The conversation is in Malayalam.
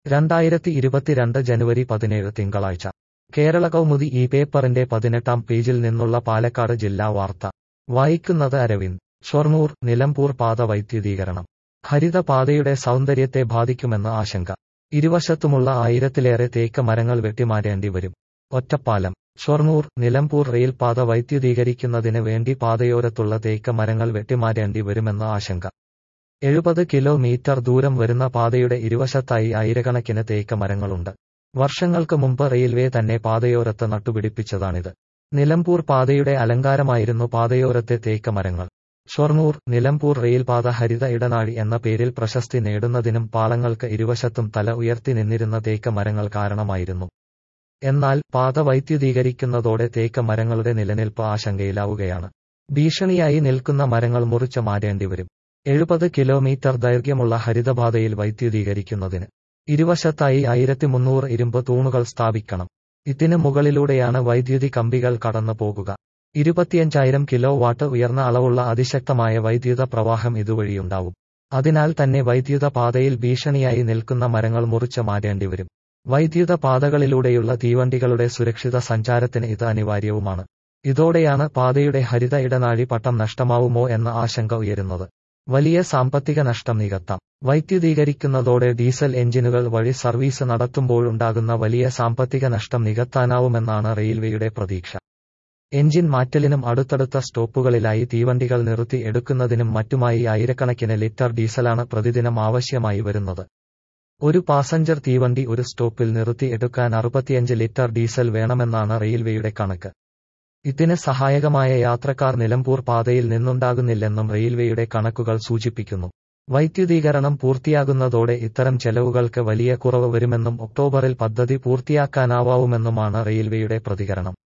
രണ്ടായിരത്തി ഇരുപത്തിരണ്ട് ജനുവരി പതിനേഴ് തിങ്കളാഴ്ച കേരള കൗമുദി ഈ പേപ്പറിന്റെ പതിനെട്ടാം പേജിൽ നിന്നുള്ള പാലക്കാട് ജില്ലാ വാർത്ത വായിക്കുന്നത് അരവിന്ദ് ഷൊർണൂർ നിലമ്പൂർ പാത വൈദ്യുതീകരണം ഹരിത പാതയുടെ സൗന്ദര്യത്തെ ബാധിക്കുമെന്ന് ആശങ്ക ഇരുവശത്തുമുള്ള ആയിരത്തിലേറെ തേക്ക് മരങ്ങൾ വെട്ടിമാറ്റേണ്ടി വരും ഒറ്റപ്പാലം ഷൊർണൂർ നിലമ്പൂർ റെയിൽപാത വൈദ്യുതീകരിക്കുന്നതിന് വേണ്ടി പാതയോരത്തുള്ള തേക്ക് മരങ്ങൾ വെട്ടിമാറ്റേണ്ടി വരുമെന്ന് ആശങ്ക എഴുപത് കിലോമീറ്റർ ദൂരം വരുന്ന പാതയുടെ ഇരുവശത്തായി ആയിരക്കണക്കിന് തേക്ക് മരങ്ങളുണ്ട് വർഷങ്ങൾക്ക് മുമ്പ് റെയിൽവേ തന്നെ പാതയോരത്ത് നട്ടുപിടിപ്പിച്ചതാണിത് നിലമ്പൂർ പാതയുടെ അലങ്കാരമായിരുന്നു പാതയോരത്തെ തേക്ക് മരങ്ങൾ ഷൊർണൂർ നിലമ്പൂർ റെയിൽപാത ഹരിത ഇടനാഴി എന്ന പേരിൽ പ്രശസ്തി നേടുന്നതിനും പാളങ്ങൾക്ക് ഇരുവശത്തും തല ഉയർത്തി നിന്നിരുന്ന തേക്ക് മരങ്ങൾ കാരണമായിരുന്നു എന്നാൽ പാത വൈദ്യുതീകരിക്കുന്നതോടെ തേക്ക് മരങ്ങളുടെ നിലനിൽപ്പ് ആശങ്കയിലാവുകയാണ് ഭീഷണിയായി നിൽക്കുന്ന മരങ്ങൾ മുറിച്ച് മാറ്റേണ്ടിവരും എഴുപത് കിലോമീറ്റർ ദൈർഘ്യമുള്ള ഹരിതപാതയിൽ വൈദ്യുതീകരിക്കുന്നതിന് ഇരുവശത്തായി ആയിരത്തി മുന്നൂറ് ഇരുമ്പ് തൂണുകൾ സ്ഥാപിക്കണം ഇതിന് മുകളിലൂടെയാണ് വൈദ്യുതി കമ്പികൾ കടന്നു പോകുക ഇരുപത്തിയഞ്ചായിരം കിലോ വാട്ട് ഉയർന്ന അളവുള്ള അതിശക്തമായ വൈദ്യുത പ്രവാഹം ഇതുവഴിയുണ്ടാവും അതിനാൽ തന്നെ വൈദ്യുത പാതയിൽ ഭീഷണിയായി നിൽക്കുന്ന മരങ്ങൾ മുറിച്ച് മാറ്റേണ്ടിവരും വൈദ്യുത പാതകളിലൂടെയുള്ള തീവണ്ടികളുടെ സുരക്ഷിത സഞ്ചാരത്തിന് ഇത് അനിവാര്യവുമാണ് ഇതോടെയാണ് പാതയുടെ ഹരിത ഇടനാഴി പട്ടം നഷ്ടമാവുമോ എന്ന ആശങ്ക ഉയരുന്നത് വലിയ സാമ്പത്തിക നഷ്ടം നികത്താം വൈദ്യുതീകരിക്കുന്നതോടെ ഡീസൽ എഞ്ചിനുകൾ വഴി സർവീസ് നടത്തുമ്പോഴുണ്ടാകുന്ന വലിയ സാമ്പത്തിക നഷ്ടം നികത്താനാവുമെന്നാണ് റെയിൽവേയുടെ പ്രതീക്ഷ എഞ്ചിൻ മാറ്റലിനും അടുത്തടുത്ത സ്റ്റോപ്പുകളിലായി തീവണ്ടികൾ നിർത്തി എടുക്കുന്നതിനും മറ്റുമായി ആയിരക്കണക്കിന് ലിറ്റർ ഡീസലാണ് പ്രതിദിനം ആവശ്യമായി വരുന്നത് ഒരു പാസഞ്ചർ തീവണ്ടി ഒരു സ്റ്റോപ്പിൽ നിർത്തി എടുക്കാൻ അറുപത്തിയഞ്ച് ലിറ്റർ ഡീസൽ വേണമെന്നാണ് റെയിൽവേയുടെ കണക്ക് ഇതിന് സഹായകമായ യാത്രക്കാർ നിലമ്പൂർ പാതയിൽ നിന്നുണ്ടാകുന്നില്ലെന്നും റെയിൽവേയുടെ കണക്കുകൾ സൂചിപ്പിക്കുന്നു വൈദ്യുതീകരണം പൂർത്തിയാകുന്നതോടെ ഇത്തരം ചെലവുകൾക്ക് വലിയ കുറവ് വരുമെന്നും ഒക്ടോബറിൽ പദ്ധതി പൂർത്തിയാക്കാനാവാവുമെന്നുമാണ് റെയിൽവേയുടെ പ്രതികരണം